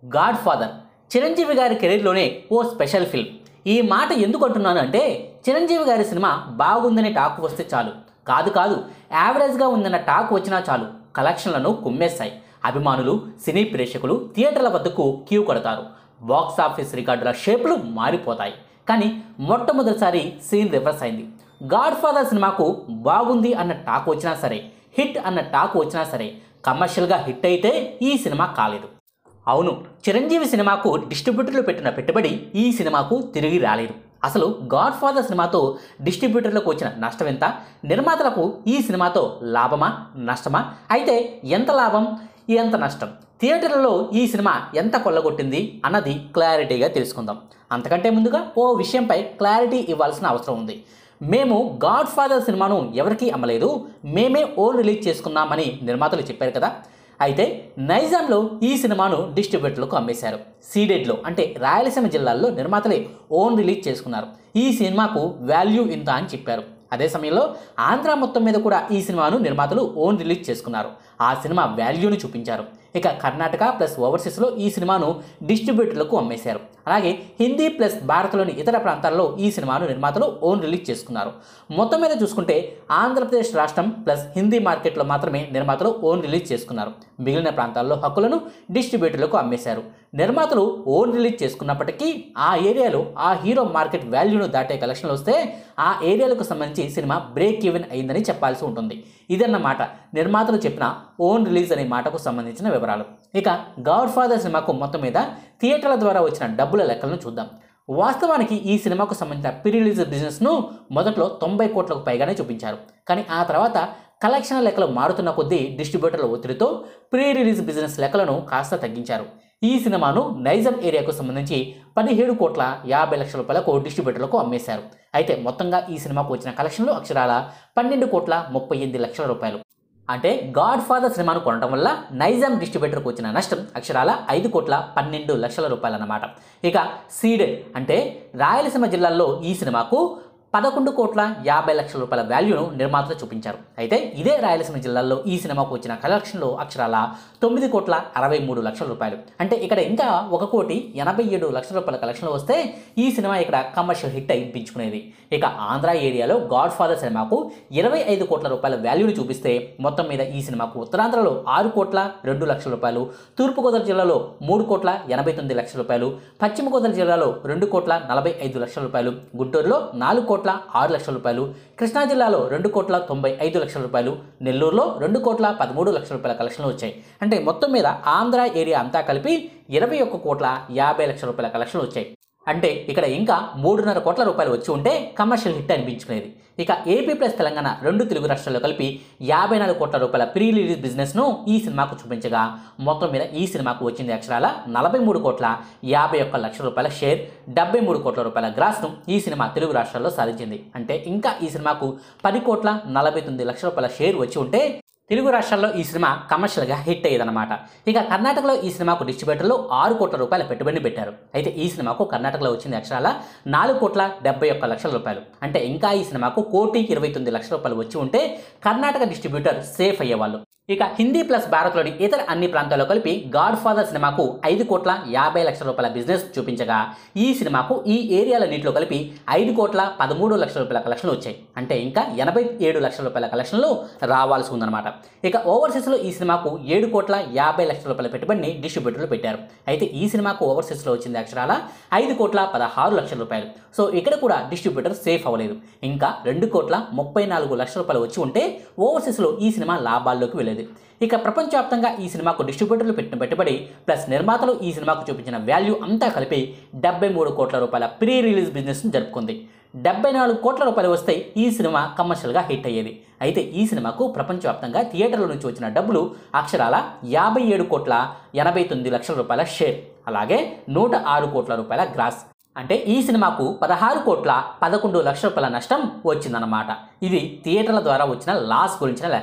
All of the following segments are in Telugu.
గాడ్ ఫాదర్ చిరంజీవి గారి కెరీర్లోనే ఓ స్పెషల్ ఫిల్మ్ ఈ మాట ఎందుకు అంటున్నాను అంటే చిరంజీవి గారి సినిమా బాగుందని టాక్ వస్తే చాలు కాదు కాదు యావరేజ్గా ఉందన్న టాక్ వచ్చినా చాలు కలెక్షన్లను కుమ్మేస్తాయి అభిమానులు సినీ ప్రేక్షకులు థియేటర్ల వద్దకు క్యూ కొడతారు బాక్స్ ఆఫీస్ రికార్డుల షేపులు మారిపోతాయి కానీ మొట్టమొదటిసారి సీన్ రివర్స్ అయింది గాడ్ ఫాదర్ సినిమాకు బాగుంది అన్న టాక్ వచ్చినా సరే హిట్ అన్న టాక్ వచ్చినా సరే కమర్షియల్గా హిట్ అయితే ఈ సినిమా కాలేదు అవును చిరంజీవి సినిమాకు డిస్ట్రిబ్యూటర్లు పెట్టిన పెట్టుబడి ఈ సినిమాకు తిరిగి రాలేదు అసలు గాడ్ ఫాదర్ సినిమాతో డిస్ట్రిబ్యూటర్లకు వచ్చిన నష్టం ఎంత నిర్మాతలకు ఈ సినిమాతో లాభమా నష్టమా అయితే ఎంత లాభం ఎంత నష్టం థియేటర్లలో ఈ సినిమా ఎంత కొల్లగొట్టింది అన్నది క్లారిటీగా తెలుసుకుందాం అంతకంటే ముందుగా ఓ విషయంపై క్లారిటీ ఇవ్వాల్సిన అవసరం ఉంది మేము గాడ్ ఫాదర్ సినిమాను ఎవరికీ అమ్మలేదు మేమే ఓన్ రిలీజ్ చేసుకున్నామని నిర్మాతలు చెప్పారు కదా అయితే నైజాంలో ఈ సినిమాను డిస్ట్రిబ్యూటర్లకు అమ్మేశారు సీడెడ్లో అంటే రాయలసీమ జిల్లాల్లో నిర్మాతలే ఓన్ రిలీజ్ చేసుకున్నారు ఈ సినిమాకు వాల్యూ ఇంత అని చెప్పారు అదే సమయంలో ఆంధ్ర మొత్తం మీద కూడా ఈ సినిమాను నిర్మాతలు ఓన్ రిలీజ్ చేసుకున్నారు ఆ సినిమా వాల్యూని చూపించారు ఇక కర్ణాటక ప్లస్ ఓవర్సీస్లో ఈ సినిమాను డిస్ట్రిబ్యూటర్లకు అమ్మేశారు అలాగే హిందీ ప్లస్ భారత్లోని ఇతర ప్రాంతాల్లో ఈ సినిమాను నిర్మాతలు ఓన్ రిలీజ్ చేసుకున్నారు మొత్తం మీద చూసుకుంటే ఆంధ్రప్రదేశ్ రాష్ట్రం ప్లస్ హిందీ మార్కెట్లో మాత్రమే నిర్మాతలు ఓన్ రిలీజ్ చేసుకున్నారు మిగిలిన ప్రాంతాల్లో హక్కులను డిస్ట్రిబ్యూటర్లకు అమ్మేశారు నిర్మాతలు ఓన్ రిలీజ్ చేసుకున్నప్పటికీ ఆ ఏరియాలో ఆ హీరో మార్కెట్ వాల్యూను దాటే కలెక్షన్లు వస్తే ఆ ఏరియాలకు సంబంధించి సినిమా బ్రేక్ ఈవెన్ అయిందని చెప్పాల్సి ఉంటుంది ఇదన్నమాట నిర్మాతలు చెప్పిన ఓన్ రిలీజ్ అనే మాటకు సంబంధించిన వివరాలు ఇక గాడ్ ఫాదర్ సినిమాకు మొత్తం మీద థియేటర్ల ద్వారా వచ్చిన డబ్బుల లెక్కలను చూద్దాం వాస్తవానికి ఈ సినిమాకు సంబంధించిన ప్రీ రిలీజ్ బిజినెస్ను మొదట్లో తొంభై కోట్లకు పైగానే చూపించారు కానీ ఆ తర్వాత కలెక్షన్ లెక్కలు మారుతున్న కొద్దీ డిస్ట్రిబ్యూటర్ల ఒత్తిడితో ప్రీ రిలీజ్ బిజినెస్ లెక్కలను కాస్త తగ్గించారు ఈ సినిమాను నైజాం ఏరియాకు సంబంధించి పదిహేడు కోట్ల యాభై లక్షల రూపాయలకు డిస్ట్రిబ్యూటర్లకు అమ్మేశారు అయితే మొత్తంగా ఈ సినిమాకు వచ్చిన కలెక్షన్లు అక్షరాల పన్నెండు కోట్ల ముప్పై ఎనిమిది లక్షల రూపాయలు అంటే గాడ్ ఫాదర్ సినిమాను కొనడం వల్ల నైజాం డిస్ట్రిబ్యూటర్కి వచ్చిన నష్టం అక్షరాల ఐదు కోట్ల పన్నెండు లక్షల రూపాయలు అన్నమాట ఇక సీడెడ్ అంటే రాయలసీమ జిల్లాల్లో ఈ సినిమాకు పదకొండు కోట్ల యాభై లక్షల రూపాయల వాల్యూను నిర్మాతలు చూపించారు అయితే ఇదే రాయలసీమ జిల్లాల్లో ఈ సినిమాకు వచ్చిన కలెక్షన్లు అక్షరాల తొమ్మిది కోట్ల అరవై మూడు లక్షల రూపాయలు అంటే ఇక్కడ ఇంకా ఒక కోటి ఎనభై ఏడు లక్షల రూపాయల కలెక్షన్లు వస్తే ఈ సినిమా ఇక్కడ కమర్షియల్ హిట్ అయింపించుకునేది ఇక ఆంధ్ర ఏరియాలో గాడ్ ఫాదర్ సినిమాకు ఇరవై ఐదు కోట్ల రూపాయల వాల్యూని చూపిస్తే మొత్తం మీద ఈ సినిమాకు ఉత్తరాంధ్రలో ఆరు కోట్ల రెండు లక్షల రూపాయలు తూర్పుగోదావరి జిల్లాలో మూడు కోట్ల ఎనభై తొమ్మిది లక్షల రూపాయలు పశ్చిమ గోదావరి జిల్లాలో రెండు కోట్ల నలభై ఐదు లక్షల రూపాయలు గుంటూరులో నాలుగు కోట్ల ఆరు లక్షల రూపాయలు కృష్ణా జిల్లాలో రెండు కోట్ల తొంభై ఐదు లక్షల రూపాయలు నెల్లూరులో రెండు కోట్ల పదమూడు లక్షల రూపాయల కలెక్షన్లు వచ్చాయి అంటే మొత్తం మీద ఆంధ్ర ఏరియా అంతా కలిపి ఇరవై ఒక్క కోట్ల యాభై లక్షల రూపాయల కలెక్షన్లు వచ్చాయి అంటే ఇక్కడ ఇంకా మూడున్నర కోట్ల రూపాయలు వచ్చి ఉంటే కమర్షియల్ హిట్ అనిపించుకునేది ఇక ఏపీ ప్లస్ తెలంగాణ రెండు తెలుగు రాష్ట్రాల్లో కలిపి యాభై నాలుగు కోట్ల రూపాయల ప్రీ రిలీజ్ బిజినెస్ను ఈ సినిమాకు చూపించగా మొత్తం మీద ఈ సినిమాకు వచ్చింది అక్షరాల నలభై మూడు కోట్ల యాభై ఒక్క లక్షల రూపాయల షేర్ డెబ్బై మూడు కోట్ల రూపాయల గ్రాస్ను ఈ సినిమా తెలుగు రాష్ట్రాల్లో సాధించింది అంటే ఇంకా ఈ సినిమాకు పది కోట్ల నలభై తొమ్మిది లక్షల రూపాయల షేర్ వచ్చి ఉంటే తెలుగు రాష్ట్రాల్లో ఈ సినిమా కమర్షియల్గా హిట్ అయ్యేదన్నమాట ఇక కర్ణాటకలో ఈ సినిమాకు డిస్ట్రిబ్యూటర్లు ఆరు కోట్ల రూపాయల పెట్టుబడిని పెట్టారు అయితే ఈ సినిమాకు కర్ణాటకలో వచ్చింది అక్షరాల నాలుగు కోట్ల డెబ్బై ఒక్క లక్షల రూపాయలు అంటే ఇంకా ఈ సినిమాకు కోటి ఇరవై తొమ్మిది లక్షల రూపాయలు వచ్చి ఉంటే కర్ణాటక డిస్ట్రిబ్యూటర్ సేఫ్ అయ్యేవాళ్ళు ఇక హిందీ ప్లస్ భారత్లోని ఇతర అన్ని ప్రాంతాల్లో కలిపి గాడ్ ఫాదర్ సినిమాకు ఐదు కోట్ల యాభై లక్షల రూపాయల బిజినెస్ చూపించగా ఈ సినిమాకు ఈ ఏరియాల నీటిలో కలిపి ఐదు కోట్ల పదమూడు లక్షల రూపాయల కలెక్షన్లు వచ్చాయి అంటే ఇంకా ఎనభై ఏడు లక్షల రూపాయల కలెక్షన్లు రావాల్సి ఉందన్నమాట ఇక ఓవర్సీస్లో ఈ సినిమాకు ఏడు కోట్ల యాభై లక్షల రూపాయల పెట్టుబడిని డిస్ట్రిబ్యూటర్లు పెట్టారు అయితే ఈ సినిమాకు ఓవర్సీస్లో వచ్చింది అక్షరాల ఐదు కోట్ల పదహారు లక్షల రూపాయలు సో ఇక్కడ కూడా డిస్ట్రిబ్యూటర్ సేఫ్ అవ్వలేదు ఇంకా రెండు కోట్ల ముప్పై నాలుగు లక్షల రూపాయలు వచ్చి ఉంటే ఓవర్సీస్లో ఈ సినిమా లాభాల్లోకి వెళ్ళేది ఇక ప్రపంచవ్యాప్తంగా ఈ సినిమాకు డిస్ట్రిబ్యూటర్లు పెట్టిన పెట్టుబడి ప్లస్ నిర్మాతలు ఈ సినిమాకు చూపించిన వాల్యూ అంతా కలిపి డెబ్బై మూడు కోట్ల రూపాయల ప్రీ రిలీజ్ బిజినెస్ను జరుపుకుంది డెబ్బై నాలుగు కోట్ల రూపాయలు వస్తే ఈ సినిమా కమర్షియల్గా హిట్ అయ్యేది అయితే ఈ సినిమాకు ప్రపంచవ్యాప్తంగా థియేటర్ల నుంచి వచ్చిన డబ్బులు అక్షరాల యాభై ఏడు కోట్ల ఎనభై తొమ్మిది లక్షల రూపాయల షేర్ అలాగే నూట ఆరు కోట్ల రూపాయల గ్రాస్ అంటే ఈ సినిమాకు పదహారు కోట్ల పదకొండు లక్షల రూపాయల నష్టం వచ్చిందన్నమాట ఇది థియేటర్ల ద్వారా వచ్చిన లాస్ గురించిన లెక్కలు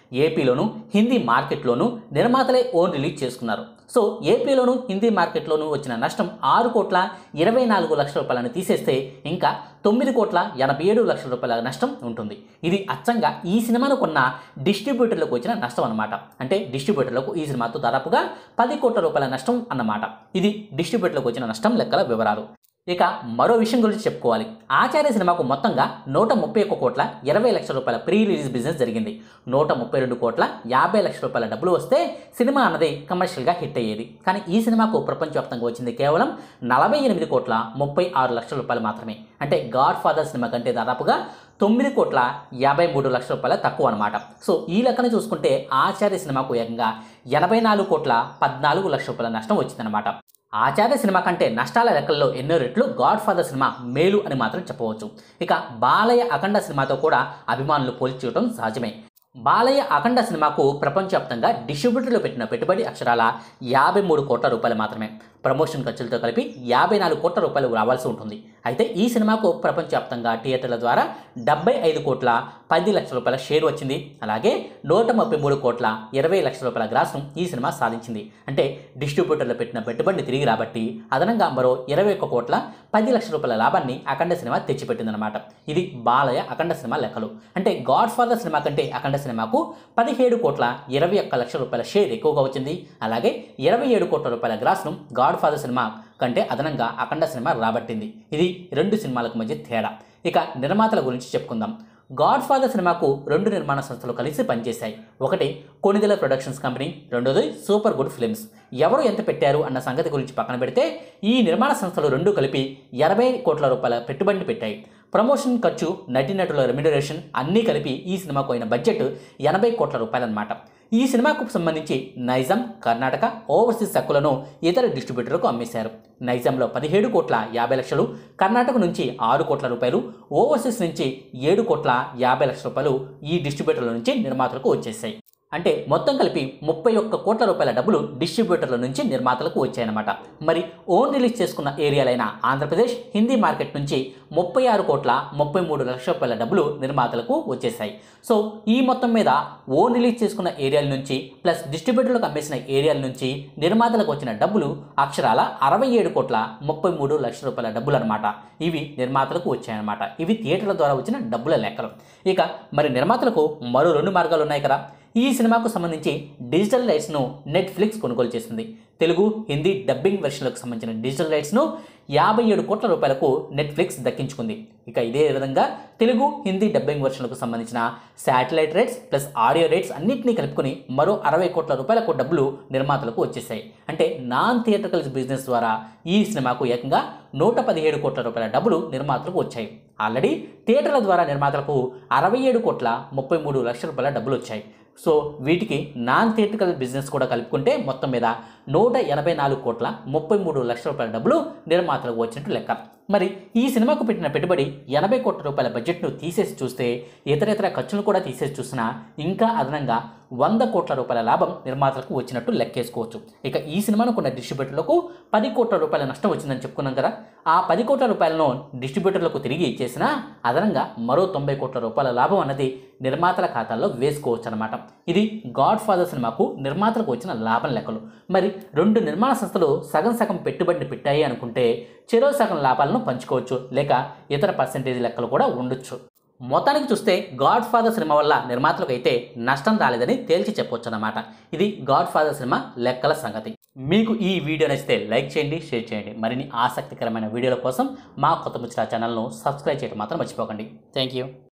ఏపీలోను హిందీ మార్కెట్లోను నిర్మాతలే ఓన్ రిలీజ్ చేసుకున్నారు సో ఏపీలోను హిందీ మార్కెట్లోనూ వచ్చిన నష్టం ఆరు కోట్ల ఇరవై నాలుగు లక్షల రూపాయలను తీసేస్తే ఇంకా తొమ్మిది కోట్ల ఎనభై ఏడు లక్షల రూపాయల నష్టం ఉంటుంది ఇది అచ్చంగా ఈ సినిమాను కొన్న డిస్ట్రిబ్యూటర్లకు వచ్చిన నష్టం అన్నమాట అంటే డిస్ట్రిబ్యూటర్లకు ఈ సినిమాతో దాదాపుగా పది కోట్ల రూపాయల నష్టం అన్నమాట ఇది డిస్ట్రిబ్యూటర్లకు వచ్చిన నష్టం లెక్కల వివరాలు ఇక మరో విషయం గురించి చెప్పుకోవాలి ఆచార్య సినిమాకు మొత్తంగా నూట ముప్పై ఒక్క కోట్ల ఇరవై లక్షల రూపాయల ప్రీ రిలీజ్ బిజినెస్ జరిగింది నూట ముప్పై రెండు కోట్ల యాభై లక్షల రూపాయల డబ్బులు వస్తే సినిమా అన్నది కమర్షియల్గా హిట్ అయ్యేది కానీ ఈ సినిమాకు ప్రపంచవ్యాప్తంగా వచ్చింది కేవలం నలభై ఎనిమిది కోట్ల ముప్పై ఆరు లక్షల రూపాయలు మాత్రమే అంటే గాడ్ ఫాదర్ సినిమా కంటే దాదాపుగా తొమ్మిది కోట్ల యాభై మూడు లక్షల రూపాయల తక్కువ అనమాట సో ఈ లెక్కన చూసుకుంటే ఆచార్య సినిమాకు ఏకంగా ఎనభై నాలుగు కోట్ల పద్నాలుగు లక్షల రూపాయల నష్టం వచ్చిందనమాట ఆచార్య సినిమా కంటే నష్టాల లెక్కల్లో ఎన్నో రెట్లు గాడ్ ఫాదర్ సినిమా మేలు అని మాత్రం చెప్పవచ్చు ఇక బాలయ్య అఖండ సినిమాతో కూడా అభిమానులు పోల్చి చూడటం సహజమే బాలయ్య అఖండ సినిమాకు ప్రపంచవ్యాప్తంగా డిస్ట్రిబ్యూటర్లు పెట్టిన పెట్టుబడి అక్షరాల యాభై మూడు కోట్ల రూపాయలు మాత్రమే ప్రమోషన్ ఖర్చులతో కలిపి యాభై నాలుగు కోట్ల రూపాయలు రావాల్సి ఉంటుంది అయితే ఈ సినిమాకు ప్రపంచవ్యాప్తంగా థియేటర్ల ద్వారా డెబ్బై ఐదు కోట్ల పది లక్షల రూపాయల షేర్ వచ్చింది అలాగే నూట ముప్పై మూడు కోట్ల ఇరవై లక్షల రూపాయల గ్రాస్ను ఈ సినిమా సాధించింది అంటే డిస్ట్రిబ్యూటర్లు పెట్టిన పెట్టుబడిని తిరిగి రాబట్టి అదనంగా మరో ఇరవై ఒక్క కోట్ల పది లక్షల రూపాయల లాభాన్ని అఖండ సినిమా తెచ్చిపెట్టిందనమాట ఇది బాలయ్య అఖండ సినిమా లెక్కలు అంటే గాడ్ ఫాదర్ సినిమా కంటే అఖండ సినిమాకు పదిహేడు కోట్ల ఇరవై ఒక్క లక్షల రూపాయల షేర్ ఎక్కువగా వచ్చింది అలాగే ఇరవై ఏడు కోట్ల రూపాయల గ్రాస్ను గాడ్ ఫాదర్ సినిమా కంటే అదనంగా అఖండ సినిమా రాబట్టింది ఇది రెండు సినిమాలకు మధ్య తేడా ఇక నిర్మాతల గురించి చెప్పుకుందాం గాడ్ ఫాదర్ సినిమాకు రెండు నిర్మాణ సంస్థలు కలిసి పనిచేశాయి ఒకటి కొనిదెల ప్రొడక్షన్స్ కంపెనీ రెండోది సూపర్ గుడ్ ఫిల్మ్స్ ఎవరు ఎంత పెట్టారు అన్న సంగతి గురించి పక్కన పెడితే ఈ నిర్మాణ సంస్థలు రెండు కలిపి ఎనభై కోట్ల రూపాయల పెట్టుబడిని పెట్టాయి ప్రమోషన్ ఖర్చు నటీనటుల రెమ్యునరేషన్ అన్నీ కలిపి ఈ సినిమాకు అయిన బడ్జెట్ ఎనభై కోట్ల రూపాయలన్నమాట ఈ సినిమాకు సంబంధించి నైజాం కర్ణాటక ఓవర్సీస్ హక్కులను ఇతర డిస్ట్రిబ్యూటర్లకు అమ్మేశారు నైజాంలో పదిహేడు కోట్ల యాభై లక్షలు కర్ణాటక నుంచి ఆరు కోట్ల రూపాయలు ఓవర్సీస్ నుంచి ఏడు కోట్ల యాభై లక్షల రూపాయలు ఈ డిస్ట్రిబ్యూటర్ల నుంచి నిర్మాతలకు వచ్చేసాయి అంటే మొత్తం కలిపి ముప్పై ఒక్క కోట్ల రూపాయల డబ్బులు డిస్ట్రిబ్యూటర్ల నుంచి నిర్మాతలకు వచ్చాయన్నమాట మరి ఓన్ రిలీజ్ చేసుకున్న ఏరియాలైన ఆంధ్రప్రదేశ్ హిందీ మార్కెట్ నుంచి ముప్పై ఆరు కోట్ల ముప్పై మూడు లక్షల రూపాయల డబ్బులు నిర్మాతలకు వచ్చేసాయి సో ఈ మొత్తం మీద ఓన్ రిలీజ్ చేసుకున్న ఏరియాల నుంచి ప్లస్ డిస్ట్రిబ్యూటర్లకు అమ్మేసిన ఏరియాల నుంచి నిర్మాతలకు వచ్చిన డబ్బులు అక్షరాల అరవై ఏడు కోట్ల ముప్పై మూడు లక్షల రూపాయల డబ్బులు అనమాట ఇవి నిర్మాతలకు వచ్చాయన్నమాట ఇవి థియేటర్ల ద్వారా వచ్చిన డబ్బుల లెక్కలు ఇక మరి నిర్మాతలకు మరో రెండు మార్గాలు ఉన్నాయి కదా ఈ సినిమాకు సంబంధించి డిజిటల్ రైట్స్ను నెట్ఫ్లిక్స్ కొనుగోలు చేసింది తెలుగు హిందీ డబ్బింగ్ వెర్షన్లకు సంబంధించిన డిజిటల్ రైట్స్ను యాభై ఏడు కోట్ల రూపాయలకు నెట్ఫ్లిక్స్ దక్కించుకుంది ఇక ఇదే విధంగా తెలుగు హిందీ డబ్బింగ్ వెర్షన్లకు సంబంధించిన satellite rates plus audio rates అన్నింటినీ కలుపుకొని మరో అరవై కోట్ల రూపాయలకు డబ్బులు నిర్మాతలకు వచ్చేసాయి అంటే నాన్ థియేటర్కల్ బిజినెస్ ద్వారా ఈ సినిమాకు ఏకంగా నూట పదిహేడు కోట్ల రూపాయల డబ్బులు నిర్మాతలకు వచ్చాయి ఆల్రెడీ థియేటర్ల ద్వారా నిర్మాతలకు అరవై ఏడు కోట్ల ముప్పై మూడు లక్షల రూపాయల డబ్బులు వచ్చాయి సో వీటికి నాన్ థియేటికల్ బిజినెస్ కూడా కలుపుకుంటే మొత్తం మీద నూట ఎనభై నాలుగు కోట్ల ముప్పై మూడు లక్షల రూపాయల డబ్బులు నిర్మాతలకు వచ్చినట్టు లెక్క మరి ఈ సినిమాకు పెట్టిన పెట్టుబడి ఎనభై కోట్ల రూపాయల బడ్జెట్ను తీసేసి చూస్తే ఇతర ఇతర ఖర్చులు కూడా తీసేసి చూసినా ఇంకా అదనంగా వంద కోట్ల రూపాయల లాభం నిర్మాతలకు వచ్చినట్టు లెక్కేసుకోవచ్చు ఇక ఈ సినిమాను కొన్న డిస్ట్రిబ్యూటర్లకు పది కోట్ల రూపాయల నష్టం వచ్చిందని చెప్పుకున్నాం కదా ఆ పది కోట్ల రూపాయలను డిస్ట్రిబ్యూటర్లకు తిరిగి ఇచ్చేసినా అదనంగా మరో తొంభై కోట్ల రూపాయల లాభం అన్నది నిర్మాతల ఖాతాల్లో వేసుకోవచ్చు అనమాట ఇది గాడ్ ఫాదర్ సినిమాకు నిర్మాతలకు వచ్చిన లాభం లెక్కలు మరి రెండు నిర్మాణ సంస్థలు సగం సగం పెట్టుబడిని పెట్టాయి అనుకుంటే చెరో సగం లాభాలను పంచుకోవచ్చు లేక ఇతర పర్సంటేజ్ లెక్కలు కూడా ఉండొచ్చు మొత్తానికి చూస్తే గాడ్ ఫాదర్ సినిమా వల్ల నిర్మాతలకు అయితే నష్టం రాలేదని తేల్చి చెప్పొచ్చు అన్నమాట ఇది గాడ్ ఫాదర్ సినిమా లెక్కల సంగతి మీకు ఈ వీడియో నచ్చితే లైక్ చేయండి షేర్ చేయండి మరిన్ని ఆసక్తికరమైన వీడియోల కోసం మా కొత్త ముచ్చట ఛానల్ను సబ్స్క్రైబ్ చేయడం మాత్రం మర్చిపోకండి థ్యాంక్ యూ